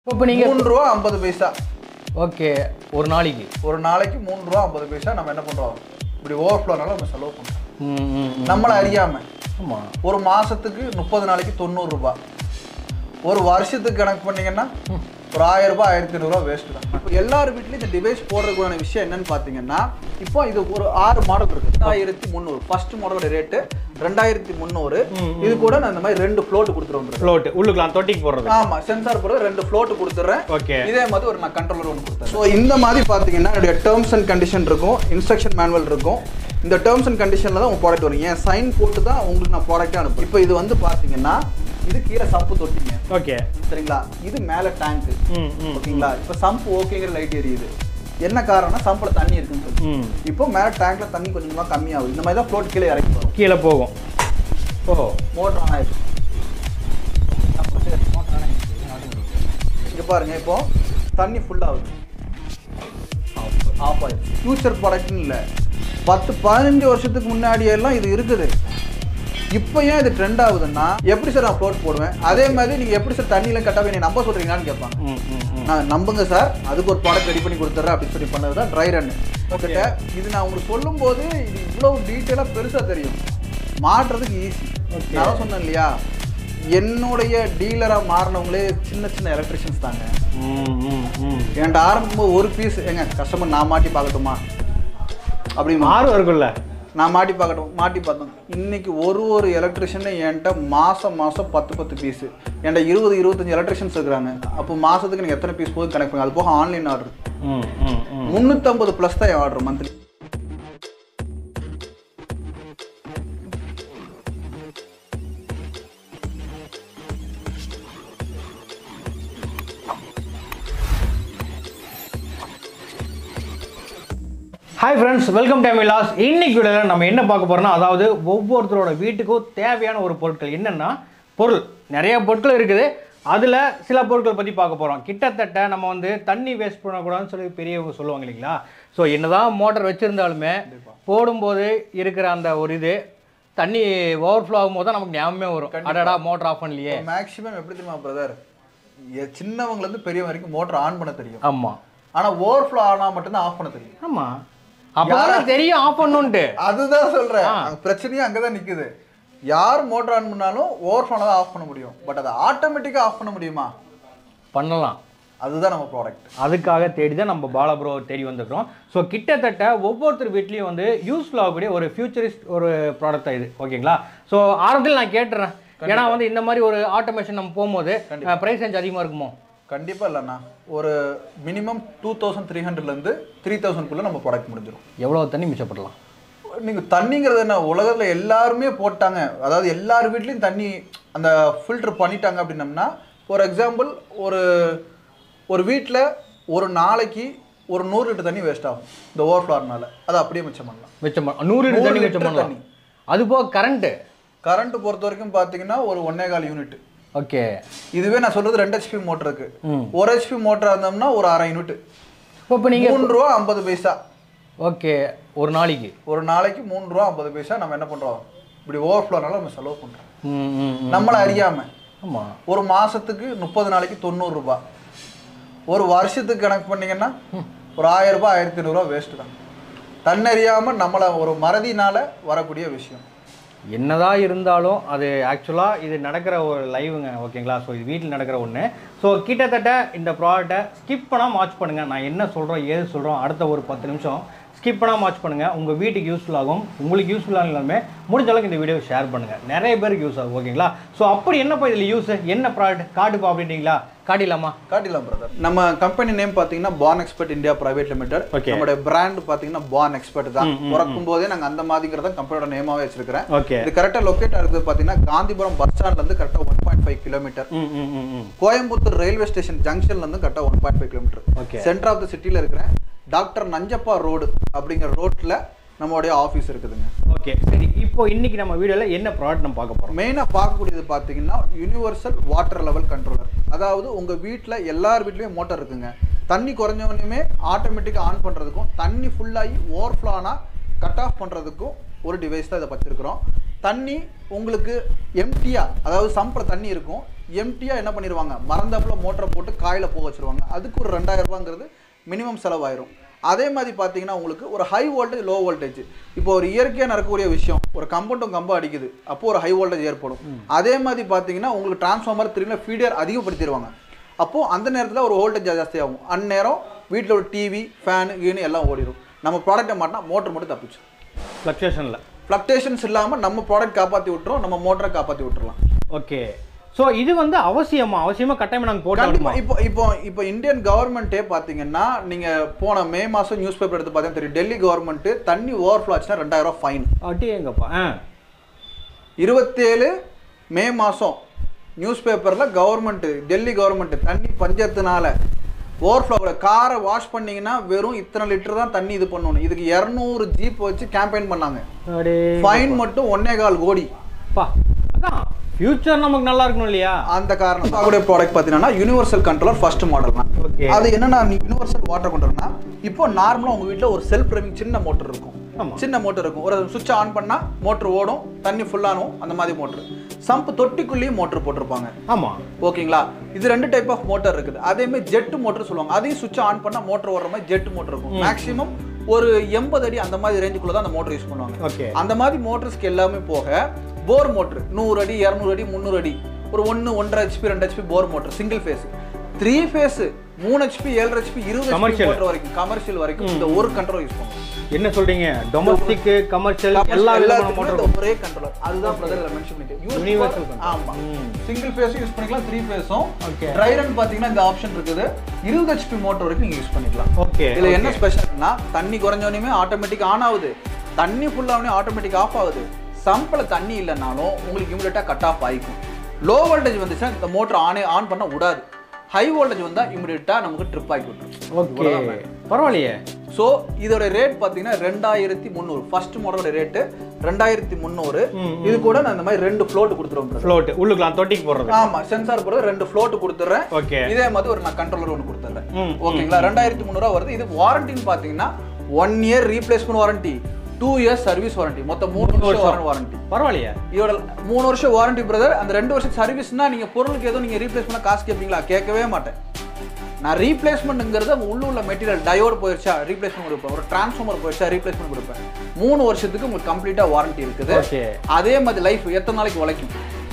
இப்போ நீங்கள் மூணு ரூபா ஐம்பது பைசா ஓகே ஒரு நாளைக்கு ஒரு நாளைக்கு மூணு ரூபா ஐம்பது பைசா நம்ம என்ன பண்றோம் இப்படி ஓவர்ஃப்ளோனால நம்ம செலவு பண்றோம் ம் ம் ம். நம்மள அறியாம ஆமாம் ஒரு மாசத்துக்கு முப்பது நாளைக்கு தொண்ணூறு ரூபாய் ஒரு வருஷத்துக்கு கணக்கு பண்ணீங்கன்னா ஒரு ஆயிரம் ரூபாய் ஆயிரத்தி ஐநூறுரூவா வேஸ்ட் தான் இப்போ எல்லார் வீட்லயும் இந்த டிவைஸ் போடுறதுக்கான விஷயம் என்னன்னு பார்த்தீங்கன்னா இப்போ இது ஒரு ஆறு மாடல் இருக்கு ரெண்டாயிரத்தி முந்நூறு ஃபர்ஸ்ட் மாடலோட ரேட்டு ரெண்டாயிரத்தி முந்நூறு இது கூட நான் இந்த மாதிரி ரெண்டு ஃப்ளோட் கொடுத்துருவோம் ஃப்ளோட்டு உள்ளுக்கலாம் தொட்டிக்கு போடுறது ஆமா சென்சார் போடுறது ரெண்டு ஃப்ளோட் கொடுத்துட்றேன் ஓகே இதே மாதிரி ஒரு நான் கண்ட்ரோலர் ஒன்று கொடுத்தேன் ஸோ இந்த மாதிரி பார்த்தீங்கன்னா என்னுடைய டேர்ம்ஸ் அண்ட் கண்டிஷன் இருக்கும் இன்ஸ்ட்ரக்ஷன் மேனுவல் இருக்கும் இந்த டேர்ம்ஸ் அண்ட் கண்டிஷனில் தான் உங்கள் ப்ராடக்ட் வரும் ஏன் சைன் போட்டு தான் உங்களுக்கு நான் ப்ராடக்ட்டே அனுப்புறேன் இப்போ இது வந்து பார்த்தீங்கன்னா இது கீழே சம்பு தொட்டிங்க ஓகே சரிங்களா இது மேலே டேங்க்கு ம் ம் ஓகேங்களா இப்போ சம்ப் ஓகேங்கிற லைட் எரியுது என்ன காரணம்னா சம்பில் தண்ணி இருக்குன்னு சொல்லி ம் இப்போ மேலே டேங்க்ல தண்ணி கொஞ்சம் கொஞ்சமாக கம்மியாகுது இந்த மாதிரி தான் ஃப்ளோட் கீழே இறக்கி வரும் கீழே போகும் ஓ மோட்டர் ஆன் ஆயிடுச்சு இங்க பாருங்க இப்போ தண்ணி ஃபுல் ஆகுது ஆஃப் ஆயிடுச்சு ஃபியூச்சர் ப்ராடக்ட்னு இல்லை பத்து பதினஞ்சு வருஷத்துக்கு முன்னாடி எல்லாம் இது இருக்குது இப்போ ஏன் இது ட்ரெண்ட் ஆகுதுன்னா எப்படி சார் நான் ஃப்ளோட் போடுவேன் அதே மாதிரி நீங்கள் எப்படி சார் தண்ணியில் கட்டாவே நீ நம்ப சொல்கிறீங்களான்னு கேட்பாங்க ம் ம் ம் நான் நம்புங்க சார் அதுக்கு ஒரு ப்ராடக்ட் ரெடி பண்ணி கொடுத்துட்றேன் அப்படின்னு சொல்லி பண்ணது தான் ட்ரை ரன் ஓகே இது நான் உங்களுக்கு சொல்லும்போது இது இவ்வளோ டீட்டெயிலாக பெருசாக தெரியும் மாட்டுறதுக்கு ஈஸி Okay. நான் தான் சொன்னேன் இல்லையா என்னுடைய டீலராக மாறினவங்களே சின்ன சின்ன எலக்ட்ரிஷியன்ஸ் தாங்க ம் ம் ம் என்கிட்ட ஆரம்பிக்கும்போது ஒரு பீஸ் எங்க கஸ்டமர் நான் மாட்டி பார்க்கட்டுமா அப்படின்னு ஆறு இருக்குல்ல நான் மாட்டி பார்க்கட்டும் மாட்டி பார்த்தோம் இன்னைக்கு ஒரு ஒரு எலக்ட்ரிஷியனே என்கிட்ட மாதம் மாதம் பத்து பத்து பீஸு என்கிட்ட இருபது இருபத்தஞ்சு எலக்ட்ரிஷியன்ஸ் இருக்கிறாங்க அப்போ மாதத்துக்கு எனக்கு எத்தனை பீஸ் போகுது கணக்கு பண்ணுங்க அது போக ஆன்லைன் ஆர்டர் ம் ம் ம் முந்நூற்றம்பது ப்ளஸ் தான் என் order monthly hi friends welcome time லாஸ் இன்னைக்கு வீடியோவில் நம்ம என்ன பார்க்க போறோம்னா அதாவது ஒவ்வொருத்தரோட வீட்டுக்கும் தேவையான ஒரு பொருட்கள் என்னென்னா பொருள் நிறைய பொருட்கள் இருக்குது அதில் சில பொருட்கள் பற்றி பார்க்க போகிறோம் கிட்டத்தட்ட நம்ம வந்து தண்ணி வேஸ்ட் பண்ணக்கூடாதுன்னு சொல்லி பெரியவங்க சொல்லுவாங்க இல்லைங்களா ஸோ என்னதான் மோட்டர் வச்சுருந்தாலுமே போடும்போது இருக்கிற அந்த ஒரு இது தண்ணி ஓவர்ஃப்ளோ ஆகும்போது தான் நமக்கு ஞாபகமே வரும் அடடா மோட்டர் ஆஃப் பண்ணலையே மேக்ஸிமம் எப்படி தெரியுமா பிரதர் சின்னவங்கலேருந்து பெரியவங்க வரைக்கும் மோட்டர் ஆன் பண்ண தெரியும் ஆமாம் ஆனால் ஓவர்ஃப்ளோ ஆனால் மட்டும்தான் ஆஃப் பண்ண தெரியும் ஆமாம் அப்போ தெரியும் ஆஃப் பண்ணுன்ட்டு அதுதான் சொல்கிறேன் அங்க பிரச்சனையும் அங்கே தான் நிற்குது யார் மோட்டர் ஆன் பண்ணாலும் ஓவர்ஃப்ளோ தான் ஆஃப் பண்ண முடியும் பட் அதை ஆட்டோமேட்டிக்காக ஆஃப் பண்ண முடியுமா பண்ணலாம் அதுதான் நம்ம ப்ராடக்ட் அதுக்காக தேடி தான் நம்ம பாலப்ரோ தேடி வந்திருக்கிறோம் ஸோ கிட்டத்தட்ட ஒவ்வொருத்தர் வீட்லேயும் வந்து யூஸ்ஃபுல் ஆகக்கூடிய ஒரு ஃபியூச்சரிஸ்ட் ஒரு ப்ராடக்ட் தான் இது ஓகேங்களா ஸோ ஆரம்பத்தில் நான் கேட்டுறேன் ஏன்னா வந்து இந்த மாதிரி ஒரு ஆட்டோமேஷன் நம்ம போகும்போது ப்ரைஸ் ரேஞ்ச் அதிகமாக இருக்குமோ கண்டிப்பாக இல்லைண்ணா ஒரு மினிமம் டூ தௌசண்ட் த்ரீ ஹண்ட்ரட்லேருந்து த்ரீ தௌசண்ட்குள்ளே நம்ம ப்ராடக்ட் முடிஞ்சிடும் எவ்வளோ தண்ணி மிச்சப்படலாம் நீங்கள் தண்ணிங்கிறது என்ன உலகத்தில் எல்லாருமே போட்டாங்க அதாவது எல்லார் வீட்லேயும் தண்ணி அந்த ஃபில்டர் பண்ணிட்டாங்க அப்படின்னம்னா ஃபார் எக்ஸாம்பிள் ஒரு ஒரு வீட்டில் ஒரு நாளைக்கு ஒரு நூறு லிட்டர் தண்ணி வேஸ்ட் ஆகும் இந்த ஓவர்ஃப்ளோர்னால அதை அப்படியே மிச்சம் பண்ணலாம் மிச்சம் பண்ண- நூறு லிட்டர் தண்ணி நூறு மிச்சம் லிட்டர் பண்ணலாம் தண்ணி. அது போக கரண்ட்டு கரண்ட் பொறுத்த வரைக்கும் பார்த்தீங்கன்னா ஒரு ஒன்னே கால் யூனிட் ஓகே இதுவே நான் சொல்றது ரெண்டு ஹெச்பி மோட்டர் இருக்கு ம் ஒரு ஹெச்பி மோட்டரா இருந்தோம்னா ஒரு அரை யூனிட் இப்போ இப்போ நீங்கள் மூணு ரூபா ஐம்பது பைசா ஓகே ஒரு நாளைக்கு ஒரு நாளைக்கு மூணு ரூபா ஐம்பது பைசா நம்ம என்ன பண்றோம் இப்படி ஓவர்ஃப்ளோனால நம்ம செலவு பண்றோம் ம் ம் ம். நம்மளை அறியாம ஆமாம் ஒரு மாசத்துக்கு முப்பது நாளைக்கு தொண்ணூறு ரூபாய் ஒரு வருஷத்துக்கு கணக்கு பண்ணீங்கன்னா ஒரு ஆயிரம் ரூபாய் ஆயிரத்தி ஐநூறுரூவா வேஸ்ட் தான் தன்னறியாம நம்மளை ஒரு மறதினால வரக்கூடிய விஷயம் என்னதான் இருந்தாலும் அது ஆக்சுவலாக இது நடக்கிற ஒரு லைவுங்க ஓகேங்களா ஸோ இது வீட்டில் நடக்கிற ஒன்று ஸோ கிட்டத்தட்ட இந்த ப்ராடக்ட்டை ஸ்கிப் பண்ணால் வாட்ச் பண்ணுங்கள் நான் என்ன சொல்கிறோம் ஏது சொல்கிறோம் அடுத்த ஒரு பத்து நிமிஷம் ஸ்கிப் பண்ணால் வாட்ச் பண்ணுங்கள் உங்கள் வீட்டுக்கு யூஸ்ஃபுல் ஆகும் உங்களுக்கு யூஸ்ஃபுல் ஆகலாமே முடிஞ்ச அளவுக்கு இந்த வீடியோ ஷேர் பண்ணுங்கள் நிறைய பேருக்கு யூஸ் ஆகும் ஓகேங்களா ஸோ அப்படி என்னப்பா இதில் யூஸ் என்ன ப்ராடக்ட் காட்டுப்பா அப்படின்றீங்களா காட்டிடலாமா காட்டிடலாம் பிரதர் நம்ம கம்பெனி நேம் பார்த்தீங்கன்னா pan expert India private limited Okay. நம்மளுடைய பிராண்ட் பார்த்தீங்கன்னா பான் எக்ஸ்பர்ட் தான் பிறக்கும் போதே நாங்கள் அந்த மாதிரிங்கிறத கம்பெனியோட நேமாவே வச்சிருக்கிறேன் ஓகே இது கரெக்டாக லொக்கேட் ஆகுது பார்த்தீங்கன்னா காந்திபுரம் பஸ் ஸ்டாண்ட்லேருந்து கரெக்டாக ஒன் பாயிண்ட் ஃபைவ் கிலோமீட்டர் ம் ம் ம் ம் கோயம்புத்தூர் ரயில்வே ஸ்டேஷன் ஜங்ஷன்லேருந்து கரெக்டாக one point five kilometre okay centre of the சிட்டியில் இருக்கிறேன் டாக்டர் நஞ்சப்பா ரோடு அப்படிங்கிற ரோட்டில் நம்மளுடைய ஆஃபீஸ் இருக்குதுங்க ஓகே சரி இப்போ இன்னைக்கு நம்ம வீடியோவில் என்ன ப்ராடக்ட் நம்ம பார்க்க போகிறோம் மெயினாக பார்க்கக்கூடியது பார்த்தீங்கன்னா யுனிவர்சல் வாட்டர் லெவல் கண்ட்ரோலர் அதாவது உங்கள் வீட்டில் எல்லார் வீட்லேயும் மோட்டார் இருக்குங்க தண்ணி குறைஞ்சவனையுமே ஆட்டோமேட்டிக்காக ஆன் பண்ணுறதுக்கும் தண்ணி ஃபுல்லாகி ஓவர்ஃப்ளோ ஆனால் கட் ஆஃப் பண்ணுறதுக்கும் ஒரு டிவைஸ் தான் இதை வச்சுருக்கிறோம் தண்ணி உங்களுக்கு எம்டியாக அதாவது சம்பில் தண்ணி இருக்கும் எம்டியாக என்ன பண்ணிடுவாங்க மறந்தாப்புல மோட்டரை போட்டு காயில் போக வச்சிருவாங்க அதுக்கு ஒரு ரெண்டாயிரம் ரூபாங்கிறது மினிமம் செலவாயிரும் அதே மாதிரி பார்த்தீங்கன்னா உங்களுக்கு ஒரு ஹை வோல்டேஜ் லோ வோல்டேஜ் இப்போ ஒரு இயற்கையாக நடக்கக்கூடிய விஷயம் ஒரு கம்பௌண்டும் கம்பம் அடிக்குது அப்போ ஒரு ஹை வோல்டேஜ் ஏற்படும் அதே மாதிரி பார்த்தீங்கன்னா உங்களுக்கு டிரான்ஸ்ஃபார்மர் திரும்ப ஃபீடர் அதிகப்படுத்திடுவாங்க அப்போ அந்த நேரத்தில் ஒரு வோல்டேஜ் ஜாஸ்தி ஆகும் அந்நேரம் வீட்டில் ஒரு டிவி ஃபேனு கீனு எல்லாம் ஓடிடும் நம்ம ப்ராடக்ட்டை மாட்டினா மோட்டர் மட்டும் தப்பிச்சு ஃப்ளக்சுவேஷனில் ஃப்ளக்டேஷன்ஸ் இல்லாமல் நம்ம ப்ராடக்ட் காப்பாற்றி விட்டுரும் நம்ம மோட்டரை காப்பாற்றி விட்டுறலாம் ஓகே ஸோ இது வந்து அவசியமா அவசியமா கட்டாயமா நாங்கள் கண்டிப்பா போட்டோம் இப்போ இப்போ இப்போ இந்தியன் கவர்மெண்ட்டே பார்த்தீங்கன்னா நீங்க போன மே மாசம் நியூஸ் பேப்பர் எடுத்து பார்த்தீங்கன்னா தெரியும் டெல்லி கவர்மெண்ட் தண்ணி ஓவர்ஃப்ளோ ஆச்சுன்னா ரெண்டாயிரம் ரூபாய் ஃபைன் அட்டி எங்கப்பா ஆ இருபத்தேழு மே மாசம் நியூஸ் பேப்பர்ல கவர்மெண்ட் டெல்லி கவர்மெண்ட் தண்ணி பஞ்சத்தினால ஓவர்ஃப்ளோ காரை வாஷ் பண்ணீங்கன்னா வெறும் இத்தனை லிட்டர் தான் தண்ணி இது பண்ணணும் இதுக்கு இரநூறு ஜீப் வச்சு கேம்பெயின் பண்ணாங்க அடே ஃபைன் மட்டும் ஒன்னே கால் கோடி பா அதான் ஃபியூச்சர் நமக்கு நல்லா இருக்கணும் இல்லையா அந்த காரணம் அவருடைய ப்ராடக்ட் பார்த்தீங்கன்னா யூனிவர்சல் கண்ட்ரோலர் ஃபர்ஸ்ட் மாடல் தான் ஓகே அது என்னன்னா யூனிவர்சல் வாட்டர் கண்ட்ரோல்னா இப்போ நார்மலா உங்க வீட்ல ஒரு செல்ஃப் ட்ரைவிங் சின்ன மோட்டர் இருக்கும் ஆமா. சின்ன மோட்டர் இருக்கும் ஒரு சுவிட்ச் ஆன் பண்ணா மோட்டர் ஓடும் தண்ணி ஃபுல்லானும் அந்த மாதிரி மோட்டர் சம்ப் தொட்டிக்குள்ளேயும் மோட்டர் போட்டிருப்பாங்க ஆமா ஓகேங்களா இது ரெண்டு டைப் ஆஃப் மோட்டர் இருக்குது அதே மாதிரி ஜெட் மோட்டர் சொல்லுவாங்க அதையும் சுவிட்ச் ஆன் பண்ணா மோட்டர் ஓடுற மாதிரி ஜெட் மோட்டர் இருக்கும் மேக்ஸிமம் ஒரு எண்பது அடி அந்த மாதிரி ரேஞ்சுக்குள்ள தான் அந்த மோட்டர் யூஸ் பண்ணுவாங்க ஓகே அந்த மாதிரி மோட்டர்ஸ்க்கு எல்லாமே போக போர் மோட்டர் நூறு அடி இரநூறு அடி முந்நூறு அடி ஒரு ஒன்று ஒன்றரை ஹெச்பி ரெண்டு HP bore motor single phase three phase மூணு ஹெச்பி ஏழு ஹெச்பி இருபது ஹெச்பி Commercial. மோட்டர் வரைக்கும் கமர்ஷியல் வரைக்கும் இந்த ஒரு கண்ட்ரோல் யூஸ் பண்ணுவோம் என்ன சொல்றீங்க டொமஸ்டிக் கமர்ஷியல் எல்லா விதமான எல்லாத்துக்குமே மோட்டர் இந்த ஒரே கண்ட்ரோலர் அதுதான் பிரதர் மென்ஷன் Universal பண்ணிட்டேன் control. ஆமா ம். சிங்கிள் ஃபேஸும் யூஸ் பண்ணிக்கலாம் த்ரீ ஃபேஸும் Okay. ட்ரை ரன் பாத்தீங்கன்னா இந்த ஆப்ஷன் இருக்குது இருபது ஹெச்பி மோட்டர் வரைக்கும் நீங்க யூஸ் பண்ணிக்கலாம் ஓகே இதுல என்ன ஸ்பெஷல்னா தண்ணி குறைஞ்சோனையுமே ஆட்டோமேட்டிக் ஆன் ஆகுது தண்ணி ஃபுல்லாகவே ஆட்டோமேட்டிக் ஆஃப் ஆகுது சம்பில் தண்ணி இல்லைனாலும் உங்களுக்கு இமிடியட்டாக கட் ஆஃப் ஆகிக்கும் லோ வோல்டேஜ் வந்துச்சுன்னா இந்த மோட்டர் ஆனே ஆன் பண்ண விடாது ஹை வோல்டேஜ் வந்தால் இமிடியட்டாக நமக்கு ட்ரிப் ஆகி விட்டுரும் ஓகே பரவாயில்லையே ஸோ இதோட ரேட் பார்த்தீங்கன்னா ரெண்டாயிரத்தி முந்நூறு ஃபர்ஸ்ட் மாடலோட ரேட்டு ரெண்டாயிரத்தி முந்நூறு ம், இது கூட நான் இந்த மாதிரி ரெண்டு ஃப்ளோட் கொடுத்துருவோம் brother. ஃப்ளோட் உள்ளுக்கலாம் தொட்டிக்கு போடுறது ஆமா சென்சார் போடுறது ரெண்டு ஃப்ளோட் கொடுத்துட்றேன் ஓகே இதே மாதிரி ஒரு நான் கண்ட்ரோலர் ஒன்று கொடுத்துட்றேன் ம், ஓகேங்களா ரெண்டாயிரத்தி முந்நூறுவா வருது இது வாரண்டின்னு பார்த்தீங்கன்னா one year replacement warranty two years service warranty மொத்தம் மூணு வருஷம் வாரண்டி பரவாயில்லையே இதோட மூணு வருஷம் வாரண்டி பிரதர் அந்த ரெண்டு வருஷம் சர்வீஸ்னா நீங்க பொருளுக்கு எதுவும் நீங்க ரீப்ளேஸ் பண்ண காசு கேட்பீங்களா கேட்கவே மாட்டேன் நான் ரீப்ளேஸ்மெண்ட்ங்கிறது உள்ள உள்ள மெட்டீரியல் டயோடு போயிருச்சா ரீப்ளேஸ்மெண்ட் கொடுப்பேன் ஒரு டிரான்ஸ்ஃபார்மர் போயிருச்சா ரீப்ளேஸ்மெண்ட் கொடுப்பேன் மூணு வருஷத்துக்கு உங்களுக்கு கம்ப்ளீட்டா வாரண்டி இருக்குது ஓகே அதே மாதிரி லைஃப் எத்தனை நாளைக்கு உழைக்கும்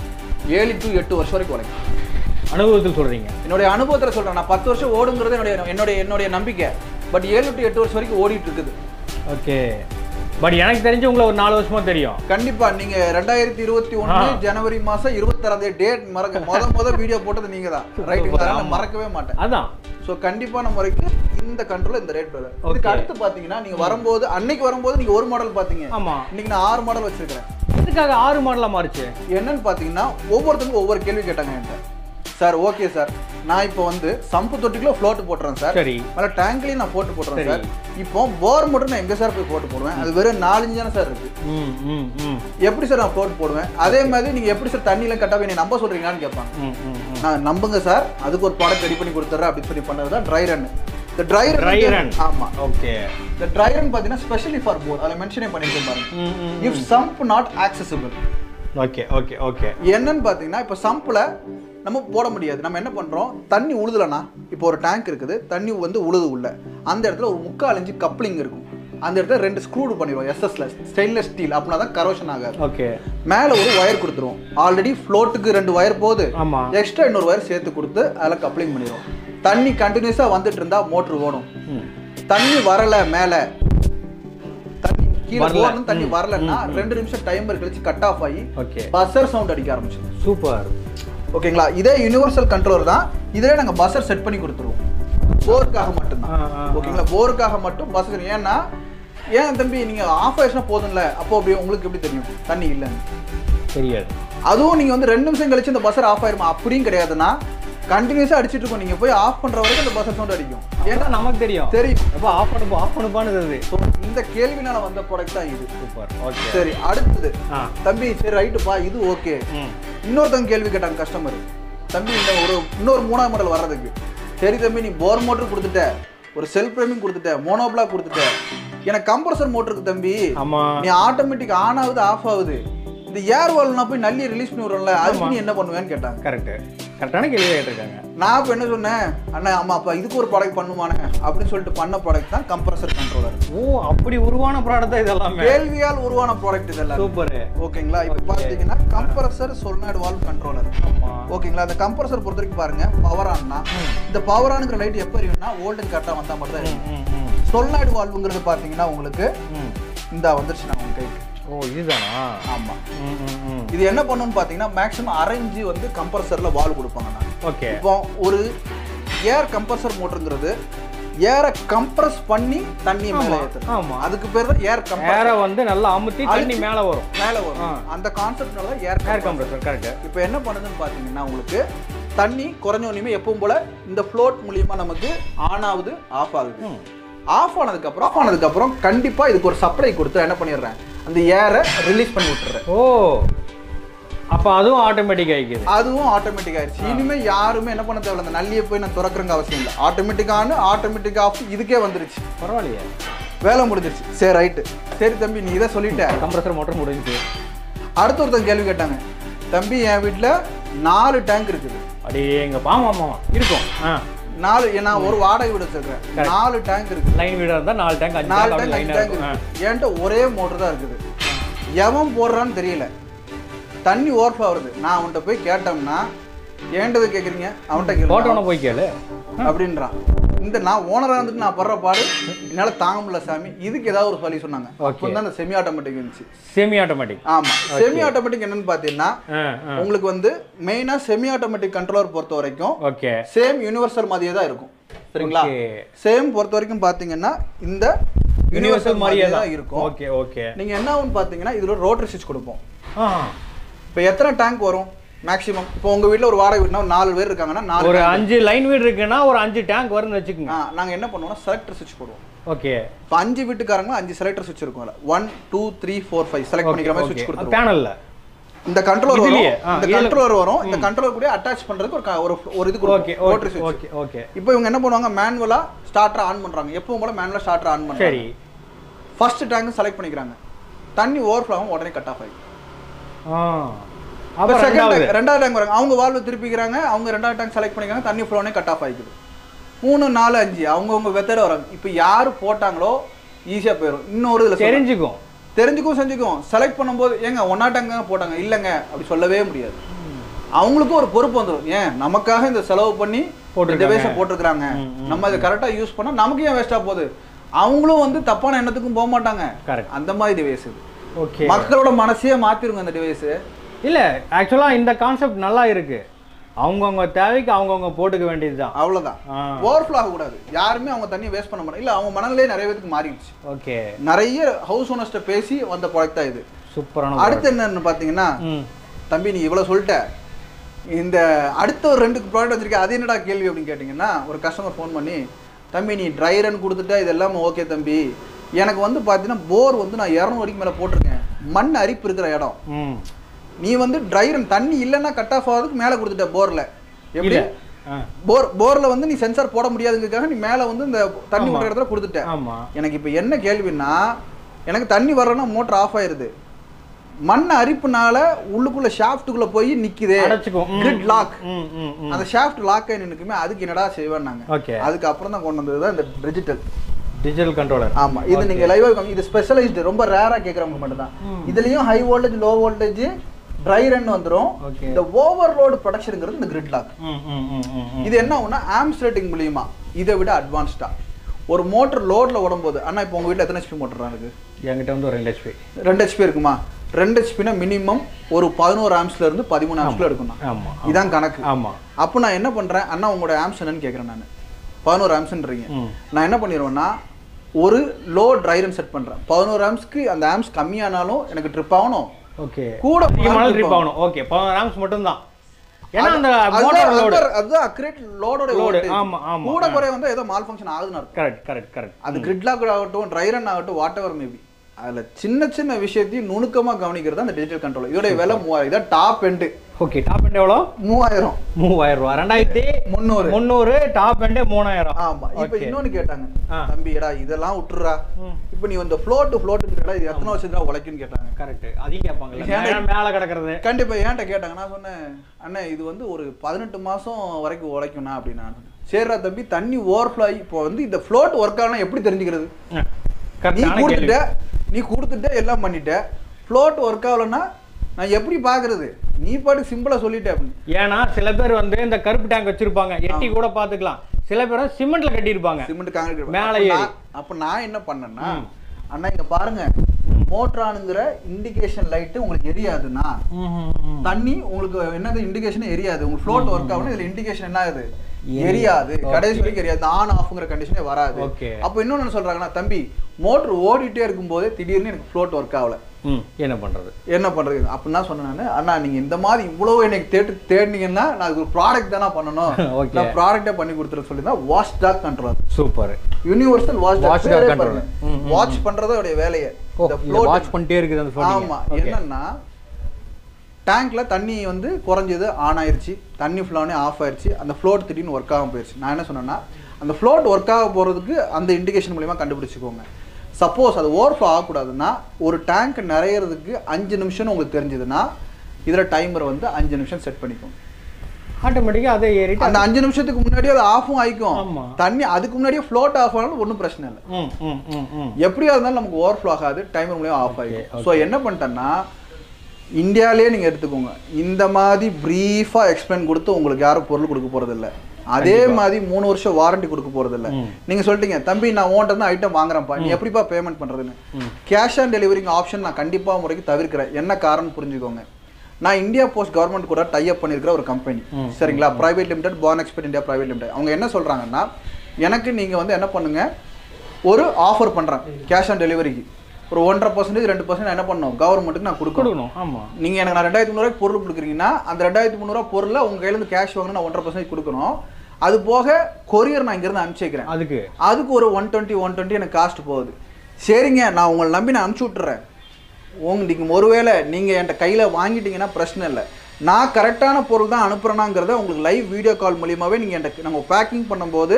ஏழு டு எட்டு வருஷம் வரைக்கும் உழைக்கும் அனுபவத்தில் சொல்றீங்க என்னுடைய அனுபவத்தில் சொல்றேன் நான் பத்து வருஷம் ஓடுங்கிறது என்னுடைய என்னுடைய என்னுடைய நம்பிக்கை பட் ஏழு டு எட்டு வருஷம் வரைக்கும் ஓடிட்டு இருக்குது ஓகே பட் எனக்கு தெரிஞ்சு உங்களை ஒரு நாலு வருஷமா தெரியும் கண்டிப்பா நீங்க ரெண்டாயிரத்தி இருபத்தி ஒண்ணு ஆ. ஜனவரி மாசம் இருபத்தாறாம் தேதி டேட் மறக்க முத முத வீடியோ போட்டது நீங்க தான் ரைட்டுங்களா நான் மறக்கவே மாட்டேன் அதான் ஸோ கண்டிப்பான முறைக்கு இந்த கண்ட்ரோல் இந்த ரேட் பிரதர் Okay. இதுக்கு அடுத்து பாத்தீங்கன்னா நீங்க வரும்போது அன்னைக்கு வரும்போது நீங்க ஒரு மாடல் பாத்தீங்க ஆமா இன்னைக்கு நான் ஆறு மாடல் வச்சிருக்கிறேன் எதுக்காக ஆறு மாடலா மாறுச்சு என்னன்னு பாத்தீங்கன்னா ஒவ்வொருத்தருக்கும் ஒவ்வொரு கேள்வி கேட்டாங்க என்கிட்ட சார் ஓகே சார் நான் இப்போ வந்து சம்பு தொட்டிக்குள்ள ஃப்ளோட் போட்டுறேன் சார் சரி மேல டேங்க்லயும் நான் போட்டு போட்டுறேன் சரி. சார் இப்போ போர் மட்டும் நான் எங்க சார் போய் போட்டு போடுவேன் அது வெறும் நாலஞ்சு தானே சார் இருக்கு ம் ம் ம் எப்படி சார் நான் ஃப்ளோட் போடுவேன் அதே மாதிரி நீங்க எப்படி சார் தண்ணியில கட்டாவே நீ நம்ப சொல்றீங்களான்னு கேட்பாங்க ம் ம் ம். நான் நம்புங்க சார் அதுக்கு ஒரு ப்ராடக்ட் ரெடி பண்ணி கொடுத்துட்றேன் அப்படின்னு சொல்லி பண்ணது தான் ட்ரை ரன் இந்த ட்ரை Dry run. ரன் ஆமா ஓகே இந்த ட்ரை ரன் பார்த்தீங்கன்னா ஸ்பெஷலி ஃபார் போர் அதில் மென்ஷனே பண்ணிட்டு பாருங்க ம் ம் if sump not accessible okay okay okay என்னன்னு பார்த்தீங்கன்னா இப்போ சம்பில் நம்ம போட முடியாது நம்ம என்ன பண்ணுறோம் தண்ணி உழுதுலனா இப்போ ஒரு டேங்க் இருக்குது தண்ணி வந்து உழுது உள்ள அந்த இடத்துல ஒரு முக்கால் இன்ச்சு கப்ளிங் இருக்கும் அந்த இடத்துல ரெண்டு ஸ்க்ரூடு பண்ணிடுவோம் எஸ்எஸ்ல ஸ்டெயின்லெஸ் ஸ்டீல் அப்படின்னா தான் கரோஷன் ஆகாது ஓகே மேலே ஒரு ஒயர் கொடுத்துருவோம் ஆல்ரெடி ஃப்ளோட்டுக்கு ரெண்டு ஒயர் போகுது ஆமா எக்ஸ்ட்ரா இன்னொரு ஒயர் சேர்த்து கொடுத்து அதில் கப்ளிங் பண்ணிடுவோம் தண்ணி கண்டினியூஸாக வந்துட்டு இருந்தா மோட்ரு ஓடும் ம் தண்ணி வரல மேலே தண்ணி கீழே வரல. போகணும் தண்ணி ம், வரலன்னா ரெண்டு நிமிஷம் டைமர் கழிச்சு கட் ஆஃப் ஆகி ஓகே பஸ்ஸர் சவுண்ட் அடிக்க ஆரம்பிச்சிடும் சூப்பர் ஓகேங்களா இதே யூனிவர்சல் கண்ட்ரோலர் தான் இதிலே நாங்கள் பஸ்ஸர் செட் பண்ணி கொடுத்துருவோம் போருக்காக ஆ, மட்டும்தான் ஆ, ஆ. ஓகேங்களா போருக்காக மட்டும் பஸ்ஸர் ஏன்னா ஏன் தம்பி நீங்கள் ஆஃப் ஆயிடுச்சுன்னா போதும்ல அப்போ அப்படி உங்களுக்கு எப்படி தெரியும் தண்ணி இல்லைன்னு தெரியாது அதுவும் நீங்கள் வந்து ரெண்டு நிமிஷம் கழிச்சு இந்த பஸ்ஸர் ஆஃப் ஆயிருமா அப்படியும் கிடையாதுன்னா கண்டினியூஸாக அடிச்சிட்டு இருக்கோம் நீங்கள் போய் ஆஃப் பண்ணுற வரைக்கும் அந்த பஸ்ஸர் சவுண்ட் அடிக்கும் ஏன்னா ஏன்னா நமக்கு தெரியும் தெரியும் அப்போ ஆஃப் பண்ணுப்பா ஆஃப் பண்ணுப்பான்னு அது So, இந்த கேள்வினால வந்த ப்ராடக்ட் தான் இது சூப்பர் ஓகே சரி அடுத்தது ஆ தம்பி சரி ரைட்டுப்பா இது ஓகே ம் இன்னொருத்தவங்க கேள்வி கேட்டாங்க கஸ்டமர் தம்பி இந்த ஒரு இன்னொரு மூணாவது மாடல் வர்றதுக்கு சரி தம்பி நீ போர் மோட்டர் கொடுத்துட்ட ஒரு செல்ஃப் ஃப்ரேமிங் கொடுத்துட்ட மோனோபிளாக் கொடுத்துட்ட எனக்கு கம்ப்ரஸர் மோட்டருக்கு தம்பி ஆமா நீ ஆட்டோமேட்டிக் ஆன் ஆகுது ஆஃப் ஆகுது இந்த ஏர் வால் நான் போய் நல்லி ரிலீஸ் பண்ணி விடுறோம்ல அதுக்கு நீ என்ன பண்ணுவேன்னு கேட்டாங்க கரெக்ட் கரெக்டான கேள்வி கேட்டிருக்காங்க நான் இப்போ என்ன சொன்னேன் அண்ணா ஆமா அப்ப இதுக்கு ஒரு ப்ராடக்ட் பண்ணுவானே அப்படின்னு சொல்லிட்டு பண்ண ப்ராடக்ட் தான் கம்ப்ரஸர் கண்ட்ரோலர் ஓ அப்படி உருவான ப்ராடக்ட் தான் இதெல்லாமே கேள்வியால் உருவான ப்ராடக்ட் இதெல்லாம் சூப்பர் ஓகேங்களா இப்போ பார்த்தீங்கன்னா கம்ப்ரஸர் solenoid வால்வ் கண்ட்ரோலர் ஆமா ஓகேங்களா அந்த கம்ப்ரஸர் பொறுத்த வரைக்கும் பாருங்க பவர் ஆன்னா இந்த பவர் ஆனுங்கிற லைட் எப்போ எரியும்னா வோல்டேஜ் கரெக்டாக வந்தால் மட்டும் தான் எரியும் ம், ம், solenoid வால்வுங்கிறது பார்த்தீங்கன்னா உங்களுக்கு ம். இந்த வந்துருச்சு நான் உங்க கைக்கு ஓ இதுதானா ஆமா ம், ம், ம். இது என்ன பண்ணுன்னு பார்த்தீங்கன்னா மேக்ஸிமம் அரைஞ்சு வந்து கம்ப்ரஸர்ல வால்வ் கொடுப்பாங்க நான் ஓகே இப்போ ஒரு ஏர் கம்ப்ரஸர் மோட்டருங்கிறது ஏரை கம்ப்ரஸ் பண்ணி தண்ணி மேலே ஏற்றுறது ஆமா அதுக்கு பேர் தான் ஏர் கம்ப்ரஸ் ஏரை வந்து நல்லா அமுத்தி தண்ணி மேல வரும் மேலே வரும் அந்த கான்செப்ட்னால தான் ஏர் ஏர் கம்ப்ரஸர் கரெக்ட் இப்போ என்ன பண்ணுதுன்னு பார்த்தீங்கன்னா உங்களுக்கு தண்ணி குறைஞ்ச உடனே எப்பவும் போல இந்த ஃப்ளோட் மூலியமா நமக்கு ஆன் ஆகுது ஆஃப் ஆகுது ஆஃப் ஆனதுக்கப்புறம் ஆஃப் ஆனதுக்கப்புறம் கண்டிப்பாக இதுக்கு ஒரு சப்ளை கொடுத்து என்ன பண்ணிடுறேன் அந்த ஏரை ரிலீஸ் பண்ணி விட்டுறேன் ஓ அப்ப அதுவும் ஆட்டோமேட்டிக் ஆயிக்குது அதுவும் ஆட்டோமேட்டிக் ஆயிடுச்சு இனிமே யாருமே என்ன பண்ண தேவையில்ல அந்த நல்லியை போய் நான் திறக்கிறங்க அவசியம் இல்லை ஆட்டோமேட்டிக் ஆன் ஆட்டோமேட்டிக் ஆஃப் இதுக்கே வந்துருச்சு பரவாயில்லையே வேலை முடிஞ்சிருச்சு சரி ரைட்டு சரி தம்பி நீ இதை சொல்லிட்ட கம்ப்ரஸர் மோட்டர் முடிஞ்சு அடுத்த ஒருத்தன் கேள்வி கேட்டாங்க தம்பி என் வீட்டில் நாலு டேங்க் இருக்குது அப்படியே எங்க ஆமா ஆமா ஆமா. இருக்கும் ஆ நாலு நான் ஒரு வாடகை வீடு வச்சிருக்கேன் நாலு டேங்க் இருக்குது லைன் வீடா இருந்தா நாலு டேங்க் அஞ்சு நாலு டேங்க் அப்படி டேங்க் அஞ்சு லைனா டேங்க் இருக்கும் ஆ. இருக்கு என்கிட்ட ஒரே மோட்டர் தான் இருக்குது எவன் போடுறான்னு தெரியல தண்ணி ஓர்ஃபா வருது நான் அவன்கிட்ட போய் கேட்டோம்னா ஏன்டது கேட்குறீங்க அவன்கிட்ட கேளு போட்டோன்னு போய் கேளு அப்படின்றான் இந்த நான் ஓனராக இருந்துட்டு நான் படுற பாடு என்னால் தாங்க முடியல சாமி இதுக்கு ஏதாவது ஒரு சொல்லி சொன்னாங்க அப்போ தான் அந்த செமி ஆட்டோமேட்டிக் இருந்துச்சு செமி ஆட்டோமேட்டிக் ஆமாம் செமி ஆட்டோமேட்டிக் என்னன்னு பார்த்தீங்கன்னா உங்களுக்கு வந்து மெயினாக செமி ஆட்டோமேட்டிக் கண்ட்ரோலர் பொறுத்த வரைக்கும் ஓகே சேம் யூனிவர்சல் மாதிரியே தான் இருக்கும் சரிங்களா Okay. சேம் பொறுத்த வரைக்கும் பார்த்தீங்கன்னா இந்த யூனிவர்சல் மாதிரியே தான் தான் இருக்கும் ஓகே ஓகே நீங்கள் என்ன ஆகும்னு பார்த்தீங்கன்னா இதில் ரோட்டரி ஸ்விட்ச் கொடுப்போம் ஆ இப்போ எத்தனை டேங்க் வரும் மேக்ஸிமம் இப்போ உங்கள் வீட்டில் ஒரு வாடகை வீடுனா ஒரு நாலு பேர் இருக்காங்கன்னா நாலு ஒரு அஞ்சு லைன் வீடு இருக்குன்னா ஒரு அஞ்சு டேங்க் வரும்னு வச்சுக்கோங்க நாங்கள் என்ன பண்ணுவோம்னா செலக்டர் ஸ்விட்ச் போடுவோம் ஓகே இப்போ அஞ்சு வீட்டுக்காரங்களும் அஞ்சு செலக்டர் ஸ்விட்ச் இருக்கும் அதில் one two three four five select பண்ணிக்கிற மாதிரி ஸ்விட்ச் கொடுத்துருவோம் பேனல்ல இந்த கண்ட்ரோலர் வரும் இதுலயே? ஆ, இந்த இதுல- கண்ட்ரோலர் வரும் இந்த கண்ட்ரோலர் கூட அட்டாச் பண்றதுக்கு ஒரு க- ஒரு ஒரு இது ஓகே கொடுக்கும் ரோட்டரி ஓகே ஸ்விட்ச் ஓகே ஓகே இப்போ இவங்க என்ன பண்ணுவாங்க மேனுவலா ஸ்டார்டர் ஆன் பண்றாங்க எப்பவும் போல மேனுவலா ஸ்டார்டர் ஆன் பண்றாங்க சரி ஃபர்ஸ்ட் டேங்க் செலக்ட் பண்ணிக்கிறாங்க தண்ணி ஓவர் ஆகும் உடனே கட் ஆஃப் ஆகி ஆ இப்போ அப்புறம் செகண்ட் ரெண்டாவது டேங்க் ரெண்டாவது டேங்க் வராங்க அவங்க வால்வு திருப்பிக்கிறாங்க அவங்க ரெண்டாவது டேங்க் செலக்ட் பண்ணிக்கிறாங்க தண்ணி ஃப்ளோனே கட் ஆஃப் ஆகிக்குது மூணு நாலு அஞ்சு அவங்கவுங்க வெத்தட வராங்க இப்போ யார் போட்டாங்களோ ஈஸியாக போயிடும் இன்னொரு இதில் தெரிஞ்சுக்கும் தெரிஞ்சுக்கும் செஞ்சுக்கும் செலக்ட் பண்ணும்போது ஏங்க ஒன்னா டேங்க போட்டாங்க இல்லைங்க அப்படி சொல்லவே முடியாது அவங்களுக்கும் ஒரு பொறுப்பு வந்துடும் ஏன் நமக்காக இந்த செலவு பண்ணி போட்டிருக்காங்க. டிவைஸை போட்டிருக்காங்க நம்ம இதை கரெக்டாக யூஸ் பண்ணால் நமக்கு ஏன் வேஸ்ட்டாக போகுது அவங்களும் வந்து தப்பான எண்ணத்துக்கும் போக மாட்டாங்க கரெக்ட் அந்த மாதிரி டிவைஸ் இது ஓகே மக்களோட மனசையே மாத்திருங்க அந்த டிவைஸ் இல்ல ஆக்சுவலா இந்த கான்செப்ட் நல்லா இருக்கு அவங்கவுங்க தேவைக்கு அவங்கவுங்க போட்டுக்க வேண்டியதுதான் அவ்வளவுதான் ஆ ஓவர்ஃப்ளோ ஆகக்கூடாது யாருமே அவங்க தண்ணியை வேஸ்ட் பண்ண மாட்டாங்க இல்லை அவங்க மனநிலையே நிறைய பேருக்கு மாறிடுச்சு ஓகே நிறைய ஹவுஸ் ஓனர்ஸ்ட்ட பேசி வந்த ப்ராடக்ட் தான் இது சூப்பரான அடுத்து என்னன்னு பார்த்தீங்கன்னா ம் தம்பி நீ இவ்வளோ சொல்லிட்ட இந்த அடுத்த ஒரு ரெண்டு ப்ராடக்ட் வச்சிருக்க அது என்னடா கேள்வி அப்படின்னு கேட்டிங்கன்னா ஒரு கஸ்டமர் ஃபோன் பண்ணி தம்பி நீ ட்ரை ரன் கொடுத்துட்டா இதெல்லாம் ஓகே தம்பி எனக்கு வந்து பார்த்தீங்கன்னா போர் வந்து நான் இரநூறு வரைக்கும் மேலே போட்டிருக்கேன் மண் அரிப்பு இருக்கிற இடம் ம் நீ வந்து ட்ரை ரன் தண்ணி இல்லைன்னா கட் ஆஃப் ஆகிறதுக்கு மேலே கொடுத்துட்ட போரில் எப்படி இல்ல ஆ போர் போரில் வந்து நீ சென்சார் போட முடியாதுங்கிறதுக்காக நீ மேலே வந்து இந்த தண்ணி விடுற இடத்துல கொடுத்துட்ட ஆமா எனக்கு இப்போ என்ன கேள்வின்னா எனக்கு தண்ணி வரலன்னா மோட்டர் ஆஃப் ஆயிருது மண் அரிப்புனால உள்ளுக்குள்ள ஷாஃப்ட்டுக்குள்ள போய் நிக்குதே அடைச்சுக்கும் ம், கிரிட் லாக் ம் ம் ம் அந்த ஷாஃப்ட் லாக் ஆகி நின்னுக்குமே அதுக்கு என்னடா செய்வேன்னாங்க ஓகே அதுக்கு அப்புறம் தான் கொண்டு வந்தது தான் இந்த டிஜிட்டல் டிஜிட்டல் கண்ட்ரோலர் ஆமா இது நீங்க லைவா இது ஸ்பெஷலைஸ்டு ரொம்ப ரேரா கேக்குறவங்க மட்டும் தான் இதுலயும் high voltage low voltage dry run வந்துரும் Okay. இந்த ஓவர்லோடு ப்ரொடக்ஷனுங்கிறது இந்த கிரிட் லாக் ம் ம் ம் ம் ம் இது என்ன ஆகும்னா ஆம்ஸ் ரேட்டிங் மூலியமா இதை விட அட்வான்ஸ்டா ஒரு மோட்டர் லோட்ல உடம்போது அண்ணா இப்போ உங்க வீட்ல எத்தனை ஹெச்பி மோட்டர் இருக்கு என்கிட்ட வந்து ஒரு ரெண்டு ஹெச்பி ரெண்டு ஹெச்பி இருக்குமா ரெண்டு ஹெச்பினா மினிமம் ஒரு பதினோரு ஆம்ஸ்ல இருந்து பதிமூணு ஆம்ஸ்ல எடுக்கணும் ஆமா இதான் கணக்கு ஆமா அப்போ நான் என்ன பண்றேன் அண்ணா உங்களோட ஆம்ஸ் என்னன்னு கேட்குறேன் நான் பதினோரு ஆம்ஸ்ன்றீங்க ம் நான் என்ன பண்ணிடுவேன்னா ஒரு லோ ட்ரைரன் செட் பண்றேன் பதினோரு ஆம்ஸ்க்கு அந்த ஆம்ஸ் கம்மியானாலும் எனக்கு ட்ரிப் ஆகணும் ஓகே கூட அதிகமான trip ட்ரிப் ஆகணும் ஓகே பதினோரு ஆம்ஸ் மட்டும் தான் ஏன்னா அந்த அதுதான் மோட்டார் லோடு அதுதான் அதுதான் அக்ரேட் லோடோட Load, லோடு ஆமா, ஆமா, கூட குறைய வந்து ஏதோ மால் ஃபங்க்ஷன் ஆகுதுன்னு அர்த்தம் கரெக்ட் கரெக்ட் கரெக்ட் அது கிரிட் லாக் ஆகட்டும் ட்ரை ரன் ஆகட்டும் வாட் எவர் மேபி அதுல சின்ன சின்ன விஷயத்தையும் நுணுக்கமா கவனிக்கிறது அந்த டிஜிட்டல் கண்ட்ரோல் இதோட விலை மூவாயிரம் இதான் top end okay top end எவ்வளோ மூவாயிரம் மூவாயிரம் ரூபா ரெண்டாயிரத்தி முந்நூறு முந்நூறு டாப் எண்டே மூணாயிரம் ஆமா இப்ப Okay. இன்னொன்னு கேட்டாங்க ஆ. தம்பி எடா இதெல்லாம் விட்டுறா ம். இப்ப நீ இந்த ஃப்ளோட்டு ஃப்ளோட்டுன்னு இது எத்தனை வருஷம் தான் உழைக்குன்னு கேட்டாங்க கரெக்ட் அதையும் கேட்பாங்கல்ல ஏன்டா- மேல- மேல கிடக்குறது கண்டிப்பா ஏன்ட்ட கேட்டாங்க நான் சொன்னேன் அண்ணே இது வந்து ஒரு பதினெட்டு மாசம் வரைக்கும் உழைக்கும்ண்ணா அப்படின்னு நான் சொன்னேன் சரிடா தம்பி தண்ணி ஓவர்ஃப்ளோ ஆகி இப்போ வந்து இந்த ஃப்ளோட் ஒர்க் ஆகலாம் எப்படி தெரிஞ்சுக்கிறது நீ கரெக்டான கேள்வி கொடுத்துட்ட நீ கொடுத்துட்ட எல்லாம் பண்ணிட்ட ஃப்ளோட் ஒர்க் ஆகலைன்னா நான் எப்படி பாக்குறது நீ பாட்டு சிம்பிளா சொல்லிட்டே அப்படின்னு ஏன்னா சில பேர் வந்து இந்த கருப்பு டேங்க் வச்சிருப்பாங்க எட்டி கூட பாத்துக்கலாம் சில பேர் சிமெண்ட்ல கட்டியிருப்பாங்க சிமெண்ட் காங்கிரீட் மேல அப்ப ஏறி. நான்- அப்ப நான் என்ன பண்ணேன்னா ம். அண்ணா இங்க பாருங்க மோட்ரானுங்கிற இண்டிகேஷன் லைட் உங்களுக்கு எரியாதுன்னா தண்ணி உங்களுக்கு என்னது இண்டிகேஷன் எரியாது உங்களுக்கு ஃப்ளோட் ஒர்க் ஆகணும் இதுல இண்டிகேஷன் என்ன ஆகுது எரியாது. எரியாது Okay. கடைசி வரைக்கும் எரியாது ஆன் ஆஃப்ங்கிற கண்டிஷனே வராது Okay. அப்போ இன்னொன்னு என்ன சொல்றாங்கன்னா தம்பி மோட்டர் ஓடிட்டே இருக்கும்போது திடீர்னு எனக்கு ஃப்ளோட் ஒர்க் ஆகல ம் என்ன பண்றது என்ன பண்றது அப்படின்னா சொன்னேன் நானு, அண்ணா நீங்க இந்த மாதிரி இவ்வளவு எனக்கு தேட்டு தேடினீங்கன்னா நான் இது ஒரு ப்ராடக்ட் தானே பண்ணணும் Okay. நான் ப்ராடக்டே பண்ணி கொடுத்துரு சொல்லி தான் watchdog control super universal watch Watch dog control. ம், ம், வாட்ச் பண்றதோட வேலையை ஓ இந்த இதை float- வாட்ச் பண்ணிட்டே இருக்குது அந்த ஆமா என்னன்னா டேங்க்ல தண்ணி வந்து குறைஞ்சது ஆன் ஆயிருச்சு தண்ணி ஃபுல்லானே ஆஃப் ஆயிருச்சு அந்த ஃப்ளோட் திடீர்னு ஒர்க் ஆகாம போயிருச்சு நான் என்ன சொன்னேன்னா அந்த ஃப்ளோட் ஒர்க் ஆக போறதுக்கு அந்த இண்டிகேஷன் மூலியமா கண்டுபிடிச்சுக்கோங்க சப்போஸ் அது ஓவர்ஃப்ளோ ஆகக்கூடாதுன்னா ஒரு டேங்க் நிறையறதுக்கு அஞ்சு நிமிஷம்னு உங்களுக்கு தெரிஞ்சதுன்னா இதில் டைமர் வந்து அஞ்சு நிமிஷம் செட் பண்ணிக்கோங்க ஆட்டோமேட்டிக்கா அதை ஏறிட்டு அந்த அஞ்சு நிமிஷத்துக்கு முன்னாடியே அது ஆஃபும் ஆயிக்கும் ஆமா. தண்ணி அதுக்கு முன்னாடியே ஃப்ளோட் ஆஃப் ஆனாலும் ஒன்றும் பிரச்சனை இல்லை ம் ம் ம் ம் எப்படியா இருந்தாலும் நமக்கு ஓவர்ஃப்ளோ ஆகாது டைமர் மூலியம் ஆஃப் Okay, ஆகிடும் ஸோ என்ன பண்ணிட்டேன்னா இந்தியாவிலே நீங்கள் எடுத்துக்கோங்க இந்த மாதிரி ப்ரீஃபாக எக்ஸ்பிளைன் கொடுத்து உங்களுக்கு யாரும் பொருள் கொடுக்க போகிறதில்ல அதே மாதிரி மூணு வருஷம் வாரண்டி கொடுக்க போகிறதில்ல ம். நீங்கள் சொல்லிட்டீங்க தம்பி நான் உன்கிட்ட தான் ஐட்டம் வாங்குறேன்ப்பா நீ எப்படிப்பா பேமெண்ட் பண்ணுறதுன்னு கேஷ் ஆன் டெலிவரிங் ஆப்ஷன் நான் கண்டிப்பாக முறைக்கு தவிர்க்கிறேன் என்ன காரணம் புரிஞ்சுக்கோங்க நான் இந்தியா போஸ்ட் கவர்மெண்ட் கூட டைப் பண்ணியிருக்கிற ஒரு கம்பெனி ம். சரிங்களா private limited pan expect India private limited அவங்க என்ன சொல்கிறாங்கன்னா எனக்கு நீங்கள் வந்து என்ன பண்ணுங்க ஒரு ஆஃபர் பண்ணுறேன் கேஷ் ஆன் டெலிவரிக்கு ஒரு ஒன்றரை பர்சன்டேஜ் ரெண்டு பர்சன்ட் என்ன பண்ணணும் கவர்மெண்ட்டுக்கு நான் கொடுக்கணும் கொடுக்கணும் ஆமா நீங்கள் எனக்கு நான் ரெண்டாயிரத்தி முந்நூறுவாய்க்கு பொருள் கொடுக்குறீங்கன்னா அந்த ரெண்டாயிரத்தி முந்நூறுவா பொருளை உங்கள் கையிலேருந்து கேஷ் வாங்கணும் நான் ஒன்றரை பர்சன்டேஜ் கொடுக்கணும் அது போக கொரியர் நான் இங்கேருந்து அனுப்பிச்சி வைக்கிறேன் அதுக்கு அதுக்கு ஒரு ஒன் டுவெண்ட்டி ஒன் டுவெண்ட்டி எனக்கு காஸ்ட் போகுது சரிங்க நான் உங்களை நம்பி நான் அனுப்பிச்சி விட்டுறேன் உங்க நீங்கள் ஒருவேளை நீங்கள் என்கிட்ட கையில் வாங்கிட்டீங்கன்னா பிரச்சனை இல்லை நான் கரெக்டான பொருள் தான் அனுப்புகிறேனாங்கிறத உங்களுக்கு லைவ் வீடியோ கால் மூலியமாகவே நீங்கள் என்கிட்ட நாங்கள் பேக்கிங் பண்ணும்போது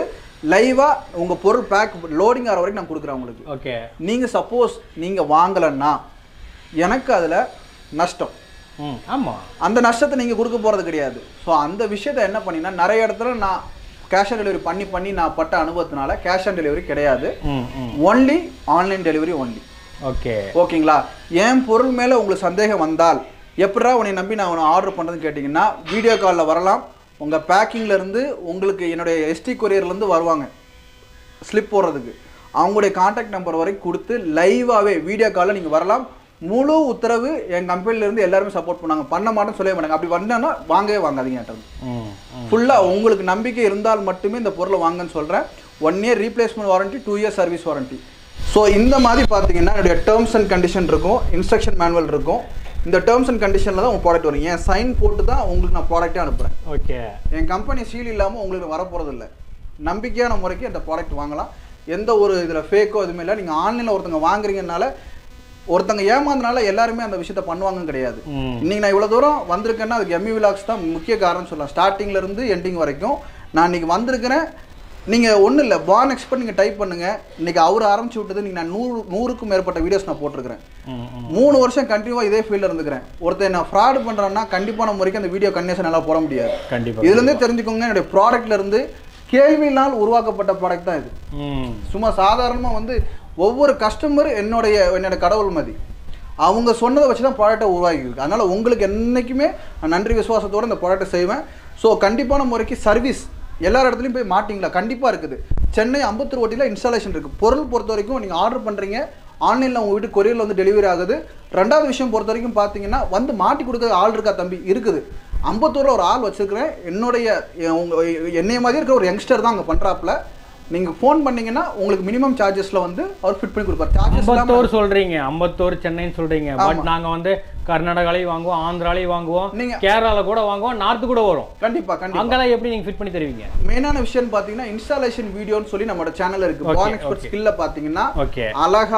லைவாக உங்கள் பொருள் பேக் லோடிங் ஆகிற வரைக்கும் நான் கொடுக்குறேன் உங்களுக்கு ஓகே நீங்கள் சப்போஸ் நீங்கள் வாங்கலைன்னா எனக்கு அதில் நஷ்டம் ம் ஆமா அந்த நஷ்டத்தை நீங்கள் கொடுக்க போகிறது கிடையாது ஸோ அந்த விஷயத்தை என்ன பண்ணினா நிறைய இடத்துல நான் கேஷ் ஆன் டெலிவரி பண்ணி பண்ணி நான் பட்ட அனுபவத்தினால கேஷ் ஆன் டெலிவரி கிடையாது ம் ம் only online delivery only okay ஓகேங்களா என் பொருள் மேலே உங்களுக்கு சந்தேகம் வந்தால் எப்படா உன்னை நம்பி நான் உன்னை ஆர்டர் பண்ணுறதுன்னு கேட்டிங்கன்னா வீடியோ காலில் வரலாம் உங்கள் பேக்கிங்லேருந்து உங்களுக்கு என்னுடைய எஸ்டி கொரியர்லேருந்து வருவாங்க ஸ்லிப் போடுறதுக்கு அவங்களுடைய காண்டாக்ட் நம்பர் வரைக்கும் கொடுத்து லைவாகவே வீடியோ காலில் நீங்கள் வரலாம் முழு உத்தரவு என் கம்பெனிலேருந்து எல்லாருமே சப்போர்ட் பண்ணாங்க பண்ண மாட்டேன்னு சொல்லவே மாட்டாங்க அப்படி வந்தேன்னா வாங்கவே வாங்காதீங்க என்கிட்ட இருந்து. ம் ம் ஃபுல்லாக உங்களுக்கு நம்பிக்கை இருந்தால் மட்டுமே இந்த பொருளை வாங்கன்னு சொல்கிறேன் one year replacement warranty two year service warranty so இந்த மாதிரி பார்த்தீங்கன்னா என்னுடைய டேர்ம்ஸ் அண்ட் கண்டிஷன் இருக்கும் இன்ஸ்ட்ரக்ஷன் மேனுவல் இருக்கும் இந்த டேர்ம்ஸ் அண்ட் கண்டிஷனில் தான் உங்கள் ப்ராடக்ட் வரும் என் சைன் போட்டு தான் உங்களுக்கு நான் ப்ராடக்ட்டே அனுப்புகிறேன் ஓகே என் கம்பெனி சீல் இல்லாமல் உங்களுக்கு வரப்போகிறது இல்லை நம்பிக்கையான முறைக்கு இந்த ப்ராடக்ட் வாங்கலாம் எந்த ஒரு இதில் ஃபேக்கோ எதுவுமே இல்லை நீங்கள் ஆன்லைனில் ஒருத்தங்க வாங்குறீங்கனால ஒருத்தங்க ஏமாந்தனால எல்லாருமே அந்த விஷயத்த பண்ணுவாங்கன்னு கிடையாது ம் இன்னைக்கு நான் இவ்வளோ தூரம் வந்திருக்கேன்னா அதுக்கு எம்மி விலாக்ஸ் தான் முக்கிய காரணம் சொல்லலாம் ஸ்டார்டிங்ல இருந்து எண்டிங் வரைக்கும் நான் இன்னைக்கு வந்திருக்கிறேன் நீங்கள் ஒன்றும் இல்லை பான் எக்ஸ்பர்ட் நீங்கள் டைப் பண்ணுங்க இன்னைக்கு அவர் ஆரம்பிச்சு விட்டது நீங்கள் நான் நூறு நூறுக்கும் மேற்பட்ட வீடியோஸ் நான் போட்டிருக்கிறேன் ம் ம் மூணு வருஷம் கண்டினியூவாக இதே ஃபீல்டில் இருந்துக்கிறேன் ஒருத்தர் நான் ஃப்ராட் பண்ணுறேன்னா கண்டிப்பான முறைக்கு அந்த வீடியோ கன்னியேஷன் நல்லா போட முடியாது கண்டிப்பா இதுலேருந்தே தெரிஞ்சுக்கோங்க என்னுடைய ப்ராடக்ட்ல இருந்து கேள்வியினால் உருவாக்கப்பட்ட ப்ராடக்ட் தான் இது ம் சும்மா சாதாரணமாக வந்து ஒவ்வொரு கஸ்டமர் என்னுடைய என்னோட கடவுள் மதி அவங்க சொன்னதை வச்சு தான் ப்ராடக்ட்டை உருவாக்கியிருக்கு அதனால் உங்களுக்கு என்றைக்குமே நான் நன்றி விசுவாசத்தோடு இந்த ப்ராடக்ட்டை செய்வேன் ஸோ கண்டிப்பான முறைக்கு சர்வீஸ் எல்லா இடத்துலையும் போய் மாட்டிங்களா கண்டிப்பாக இருக்குது சென்னை அம்பத்தூர் ஓட்டியில் இன்ஸ்டாலேஷன் இருக்குது பொருள் பொறுத்த வரைக்கும் நீங்கள் ஆர்டர் பண்ணுறீங்க ஆன்லைனில் உங்கள் வீட்டு கொரியரில் வந்து டெலிவரி ஆகுது ரெண்டாவது விஷயம் பொறுத்த வரைக்கும் பார்த்தீங்கன்னா வந்து மாட்டி கொடுக்க ஆள் இருக்கா தம்பி இருக்குது அம்பத்தூரில் ஒரு ஆள் வச்சிருக்கிறேன் என்னுடைய எ- உங்க என்னைய மாதிரி இருக்கிற ஒரு யங்ஸ்டர் தான் அங்கே பண்ணுறாப்புல நீங்கள் ஃபோன் பண்ணீங்கன்னா உங்களுக்கு மினிமம் சார்ஜஸில் வந்து அவர் ஃபிட் பண்ணி கொடுப்பார் சார்ஜஸ் அம்பத்தூர் சொல்றீங்க அம்பத்தூர் சென்னைன்னு சொல்றீங்க பட் ஆமா. நாங்க வந்து கர்நாடகாலையும் வாங்குவோம் ஆந்திராலையும் வாங்குவோம் நீங்க- கேரளால கூட வாங்குவோம் நார்த்து கூட வரும் கண்டிப்பாக கண்டிப்பாக அங்கெல்லாம் எப்படி நீங்க ஃபிட் பண்ணி தருவீங்க மெயினான விஷயம் பார்த்தீங்கன்னா இன்ஸ்டாலேஷன் வீடியோன்னு சொல்லி நம்மளோட சேனல் இருக்கு Okay, பான் எக்ஸ்பர்ட் okay. ஸ்கில்ல பார்த்தீங்கன்னா ஓகே அழகா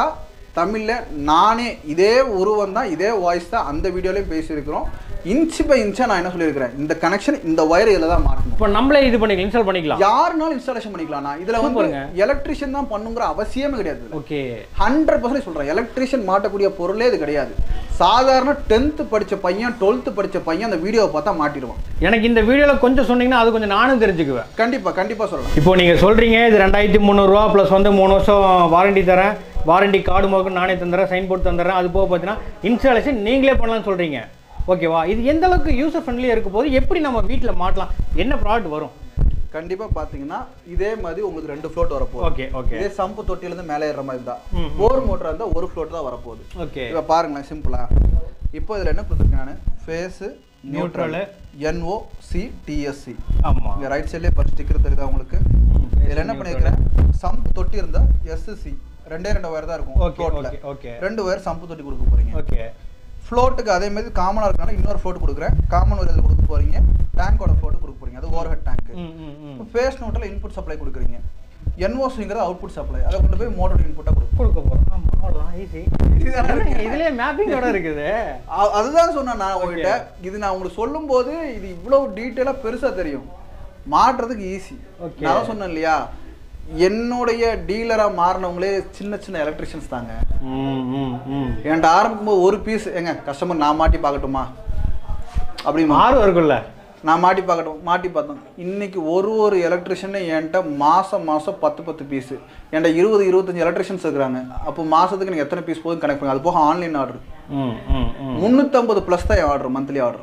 தமிழ்ல நானே இதே உருவம் தான் இதே வாய்ஸ் தான் அந்த வீடியோலயும் பேசியிருக்கிறோம் இன்ச் பை இன்ச்சா நான் என்ன சொல்லியிருக்கிறேன் இந்த கனெக்ஷன் இந்த ஒயர் இதில் தான் மாட்டணும் இப்போ நம்மளே இது பண்ணிக்கலாம் இன்ஸ்டால் பண்ணிக்கலாம் யாருனாலும் இன்ஸ்டாலேஷன் பண்ணிக்கலாம்ண்ணா இதுல வந்து சூப்பருங்க. எலக்ட்ரிஷியன் தான் பண்ணுங்கிற அவசியமே கிடையாது இதுல. ஓகே ஹண்ட்ரட் பர்சன்ட் சொல்கிறேன் எலக்ட்ரிஷியன் மாட்டக்கூடிய பொருளே இது கிடையாது சாதாரண டென்த்து படிச்ச பையன் டுவெல்த்து படிச்ச பையன் அந்த வீடியோவை பார்த்தா மாட்டிடுவான் எனக்கு இந்த வீடியோவில் கொஞ்சம் சொன்னீங்கன்னா அது கொஞ்சம் நானும் தெரிஞ்சுக்குவேன் கண்டிப்பா கண்டிப்பா சொல்லலாம் இப்போ நீங்கள் சொல்கிறீங்க இது ரெண்டாயிரத்தி முந்நூறுரூவா ப்ளஸ் வந்து மூணு வருஷம் வாரண்டி தரேன் வாரண்டி கார்டு முதல்ல நானே தந்துடுறேன் சைன் போட்டு தந்துடுறேன் அது போக பார்த்தீங்கன்னா இன்ஸ்டாலேஷன் நீங்களே பண்ணலாம்னு சொல்கிறீங்க ஓகேவா இது எந்த அளவுக்கு யூசர் ஃப்ரெண்ட்லியாக இருக்க போது எப்படி நம்ம வீட்டில் மாட்டலாம் என்ன ப்ராடக்ட் வரும் கண்டிப்பா பாத்தீங்கன்னா இதே மாதிரி உங்களுக்கு ரெண்டு ஃப்ளோட் வரப்போகுது ஓகே ஓகே இதே சம்பு தொட்டில இருந்து மேலே ஏறுற மாதிரி தான் ம், போர் மோட்டர் இருந்தால் ஒரு ஃப்ளோட் தான் வரப்போகுது ஓகே இப்போ பாருங்களேன் சிம்பிளா இப்போ இதுல என்ன கொடுத்துருக்கேன் நான் phase Neutral. Neutral NO C DSC ஆமாம் இங்க ரைட் சைட்லேயே பத்து ஸ்டிக்கர் தெரியுதா உங்களுக்கு இதில் என்ன பண்ணியிருக்கிறேன் சம்பு தொட்டி இருந்தா எஸ்எஸ்சி ரெண்டே ரெண்டு ஒயர் தான் இருக்கும் ஓகே ஃப்ளோட்டில் ஓகே ஓகே ரெண்டு ஒயர் சம்பு தொட்டி கொடுக்க போறீங்க ஓகே ஃப்ளோட்டுக்கு அதே மாதிரி காமனாக இருக்கனால இன்னொரு ஃப்ளோட் கொடுக்குறேன் காமன் ஒரு இதில் கொடுக்க போறீங்க டேங்கோட ஃப்ளோட்டு கொடுக்க போறீங்க அது ஓவர் ஹெட் டேங்க் ம் ம் ம் ஃபேஸ் நோட்டில் இன்புட் சப்ளை கொடுக்குறீங்க என்ஓசிங்கிறது அவுட்புட் சப்ளை அதை கொண்டு போய் மோட்டர் இன்புட்டாக கொடுக்கும் கொடுக்க போகிறோம் ஆமாம் அவ்வளோதான் ஈஸி இதுதானே இருக்கு. இதுலேயே மேப்பிங்கோட இருக்குது அ- அதுதான் சொன்னேன் நான் உங்ககிட்ட இது நான் உங்களுக்கு சொல்லும்போது இது இவ்வளவு டீட்டெயிலாக பெருசா தெரியும் மாட்டுறதுக்கு ஈஸி Okay. நான் தான் சொன்னேன் இல்லையா என்னுடைய டீலராக மாறினவங்களே சின்ன சின்ன எலக்ட்ரிஷியன்ஸ் தாங்க ம் ம் ம் என்கிட்ட ஆரம்பிக்கும் போது ஒரு பீஸ் எங்க கஸ்டமர் நான் மாட்டி பார்க்கட்டுமா அப்படிமா ஆறு இருக்குல்ல நான் மாட்டி பார்க்கட்டும் மாட்டி பார்த்தோம் இன்னைக்கு ஒரு ஒரு எலக்ட்ரிஷியனும் என்கிட்ட மாதம் மாதம் பத்து பத்து பீஸு என்கிட்ட இருபது இருபத்தஞ்சு எலக்ட்ரிஷியன்ஸ் இருக்கிறாங்க அப்போ மாதத்துக்கு எனக்கு எத்தனை பீஸ் போதும் கனெக்ட் பண்ணுங்க அது போக ஆன்லைன் ஆர்டர் ம் ம் ம் முந்நூற்றம்பது ப்ளஸ் தான் என் ஆர்டர் மந்த்லி ஆர்டர்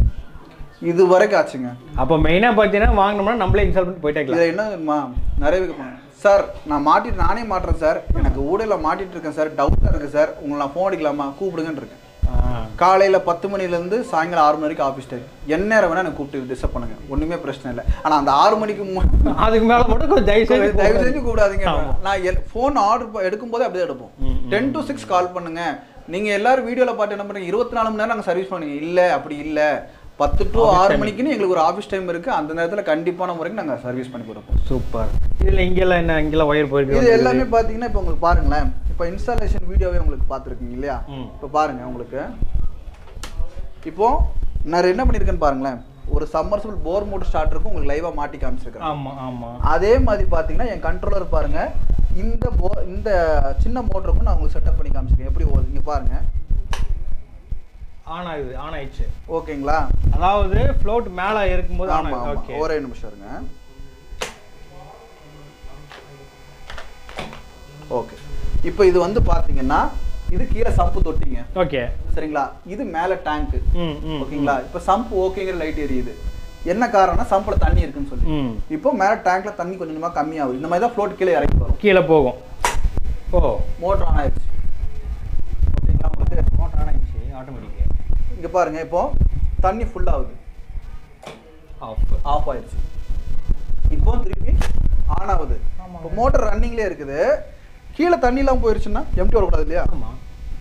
இது வரைக்கும் ஆச்சுங்க அப்போ மெயினாக பார்த்தீங்கன்னா வாங்கினோம்னா நம்மளே இன்ஸ்டால் பண்ணிட்டு போயிட்டே இருக்கலாம் இதில் என்ன தெரியுமா நிறைய பேர் கேட்பாங்க சார் நான் மாட்டிட்டு நானே மாட்டுறேன் சார் எனக்கு ஊடையில் மாட்டிட்டு இருக்கேன் சார் டவுட்டாக இருக்குது சார் உங்களை நான் ஃபோன் அடிக்கலாமா கூப்பிடுங்கன்னு இருக்கேன் ஆ காலையில் பத்து மணிலேருந்து சாயங்காலம் ஆறு மணி வரைக்கும் ஆஃபீஸ் டைம் என்ன நேரம் வேணால் எனக்கு கூப்பிட்டு டிஸ்டர்ப் பண்ணுங்க ஒன்றுமே பிரச்சனை இல்லை ஆனால் அந்த ஆறு மணிக்கு மு- அதுக்கு மேல மட்டும் கொஞ்சம் தயவு செஞ்சு தயவு போகாதீங்க. செஞ்சு கூப்பிடாதீங்க ஆமா. நான் ஃபோன் ஆர்டர் எடுக்கும்போதே அப்படியே எடுப்போம் ம், ம். டென் டு சிக்ஸ் கால் பண்ணுங்க நீங்க எல்லாரும் வீடியோல பார்த்து என்ன பண்ணுங்க இருபத்தி நாலு மணி நேரம் நாங்கள் சர்வீஸ் பண்ணுங்க இல்ல அப்படி இல்ல பத்து டு Office ஆறு timing. மணிக்குன்னு எங்களுக்கு ஒரு ஆஃபீஸ் டைம் இருக்கு அந்த நேரத்துல கண்டிப்பான முறைக்கு நாங்க சர்வீஸ் பண்ணி கொடுப்போம் சூப்பர் இதுல இங்கெல்லாம் என்ன இங்கெல்லாம் ஒயர் போயிருக்கு இது எல்லாமே பாத்தீங்கன்னா இப்போ உங்களுக்கு பாருங்களேன் இப்போ இன்ஸ்டாலேஷன் வீடியோவே உங்களுக்கு பார்த்துருக்கீங்க இல்லையா ம். இப்போ பாருங்க உங்களுக்கு இப்போ நான் என்ன பண்ணியிருக்கேன்னு பாருங்களேன் ஒரு சம்மர்சபிள் போர் மோட்டர் ஸ்டார்டருக்கு உங்களுக்கு லைவா மாட்டி காமிச்சிருக்கேன் ஆமா ஆமா அதே மாதிரி பார்த்தீங்கன்னா என் கண்ட்ரோலர் பாருங்க இந்த போ இந்த சின்ன மோட்டருக்கும் நான் உங்களுக்கு செட்டப் பண்ணி காமிச்சிருக்கேன் எப்படி ஓடுது இங்க பாருங்க ஆன் ஆகுது ஆன் ஆயிடுச்சு ஓகேங்களா அதாவது ஃப்ளோட் மேல இருக்கும்போது ஆன் ஆமா ஆகுது ஆமா ஓகே ஒரே நிமிஷம் இருங்க ஓகே இப்போ இது வந்து பாத்தீங்கன்னா இது கீழே சம்பு தொட்டிங்க ஓகே சரிங்களா இது மேல டேங்க் ம் ம் ஓகேங்களா இப்போ சம்பு ஓகேங்கிற லைட் எரியுது என்ன காரணம்னா சம்புல தண்ணி இருக்குன்னு சொல்லி ம் இப்போ மேல டேங்க்ல தண்ணி கொஞ்சம் கொஞ்சமா கம்மியாகுது இந்த மாதிரி தான் ஃப்ளோட் கீழே இறங்கி வரும் கீழே போகும் ஓ மோட்டர் ஆன் ஆயிடுச்சு ஓகேங்களா உங்களுக்கு மோட்டர் ஆன் ஆயிடுச்சு ஆட்டோமேட்டிக் இங்க பாருங்க இப்போ தண்ணி ஃபுல் ஆகுது ஆஃப் ஆஃப் ஆயிடுச்சு இப்போ திருப்பி ஆன் ஆகுது ஆமா. இப்போ மோட்டர் ரன்னிங்லேயே இருக்குது கீழே தண்ணிலாம் போயிருச்சுன்னா எம்டி வரக்கூடாது இல்லையா ஆமா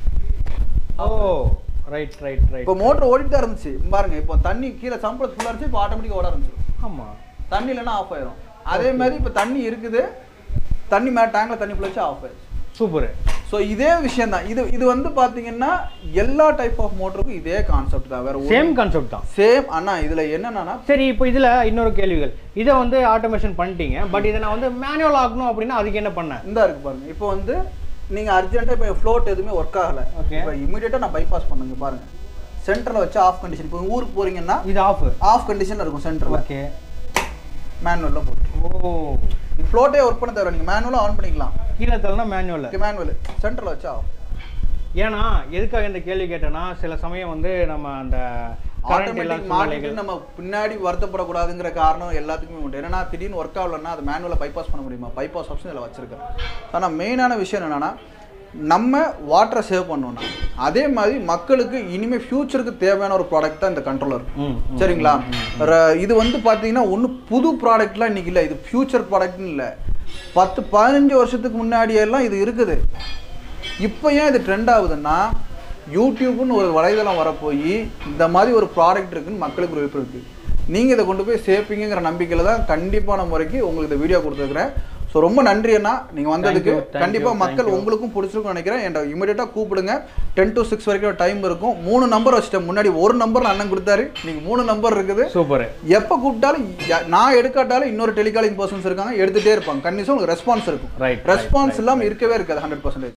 ஓ ரைட் ரைட் ரைட் இப்போ மோட்டர் ஓடிட்டு தான் இருந்துச்சு இங்க பாருங்க இப்போ தண்ணி கீழே சம்பளம் ஃபுல்லாக இருந்துச்சு இப்போ ஆட்டோமேட்டிக் ஓட ஆரம்பிச்சிடும் ஆமா தண்ணி இல்லைன்னா ஆஃப் ஆயிரும் அதே மாதிரி இப்போ தண்ணி இருக்குது தண்ணி மேலே டேங்கில் தண்ணி ஃபுல்லாச்சு ஆஃப் ஆயிடுச்சு சூப்பர் ஸோ இதே விஷயம் தான் இது இது வந்து பார்த்தீங்கன்னா எல்லா டைப் ஆஃப் மோட்டருக்கும் இதே கான்செப்ட் தான் வேற சேம் கான்செப்ட் தான் சேம் அண்ணா இதுல என்னன்னா சரி இப்போ இதுல இன்னொரு கேள்விகள் இதை வந்து ஆட்டோமேஷன் பண்ணிட்டீங்க பட் இதை நான் வந்து மேனுவல் ஆகணும் அப்படின்னா அதுக்கு என்ன பண்ணேன் இந்த இருக்கு பாருங்க இப்போ வந்து நீங்க அர்ஜென்ட்டா இப்போ ஃப்ளோட் எதுவுமே ஒர்க் ஆகல Okay. இப்போ இமிடியேட்டா நான் பைபாஸ் பண்ணுங்க பாருங்க சென்டர்ல வச்சு ஆஃப் கண்டிஷன் இப்போ ஊருக்கு போறீங்கன்னா இது ஆஃப் ஆஃப் கண்டிஷன்ல இருக்கும் சென்டர்ல ஓகே மேனுவல்ல போட்டு ஓ ஃப்ளோட்டே ஒர்க் பண்ண தேவை நீங்க மேனுவலா ஆன் பண்ணிக்கலாம் கீழே தள்ளனா மேனுவல் மேனுவல் சென்டர்ல வச்சு ஆஃப் ஏன்னா எதுக்காக இந்த கேள்வி கேட்டேன்னா சில சமயம் வந்து நம்ம அந்த கரண்ட் இல்லாத ஆட்டோமேட்டிக் மாட்டிட்டு சூழ்நிலைகள் நம்ம பின்னாடி வருத்தப்படக்கூடாதுங்கிற காரணம் எல்லாத்துக்குமே உண்டு ஏன்னா திடீர்னு ஒர்க் ஆகலன்னா அது மேனுவலாக பைபாஸ் பண்ண முடியுமா பைபாஸ் ஆப்ஷன் இதில் வச்சிருக்கேன் ஆனால் மெயினான விஷயம் என்னன்னா நம்ம வாட்டரை சேவ் பண்ணோம்னா அதே மாதிரி மக்களுக்கு இனிமேல் ஃபியூச்சருக்கு தேவையான ஒரு ப்ராடக்ட் தான் இந்த கண்ட்ரோலர் ம், ம், சரிங்களா ர- இது வந்து பார்த்தீங்கன்னா ஒன்றும் புது ப்ராடக்ட்லாம் இன்னைக்கு இல்லை இது ஃபியூச்சர் ப்ராடக்ட்னு இல்லை பத்து பதினஞ்சு வருஷத்துக்கு முன்னாடியெல்லாம் இது இருக்குது இப்போ ஏன் இது ட்ரெண்ட் ஆகுதுன்னா யூடியூப்னு ஒரு வலைதளம் வரப்போய் இந்த மாதிரி ஒரு ப்ராடக்ட் இருக்குன்னு மக்களுக்கு ஒரு விருப்பம் இருக்குது நீங்கள் இதை கொண்டு போய் சேர்ப்பீங்கிற நம்பிக்கையில் தான் கண்டிப்பான முறைக்கு உங்களுக்கு இந்த வீடியோ கொடுத்துருக்குறேன் ஸோ ரொம்ப நன்றி அண்ணா நீங்கள் வந்ததுக்கு Thank you, thank கண்டிப்பாக you, மக்கள் thank you. உங்களுக்கும் பிடிச்சிருக்கும்னு நினைக்கிறேன் என்கிட்ட இமீடியட்டாக கூப்பிடுங்க டென் to சிக்ஸ் வரைக்கும் டைம் இருக்கும் மூணு நம்பர் வச்சுட்டேன் முன்னாடி ஒரு நம்பர் அண்ணன் கொடுத்தாரு நீங்கள் மூணு நம்பர் இருக்குது சூப்பர் எப்போ கூப்பிட்டாலும் யா- நான் எடுக்காட்டாலும் இன்னொரு டெலிகாலிங் பர்சன்ஸ் இருக்காங்க எடுத்துகிட்டே இருப்பாங்க கண்டிப்பாக உங்களுக்கு ரெஸ்பான்ஸ் இருக்கும் ரைட் ரெஸ்பான்ஸ் இல்லாமல் இருக்கவே இருக்காது ஹண்ட்ரட் பர்சன்டேஜ்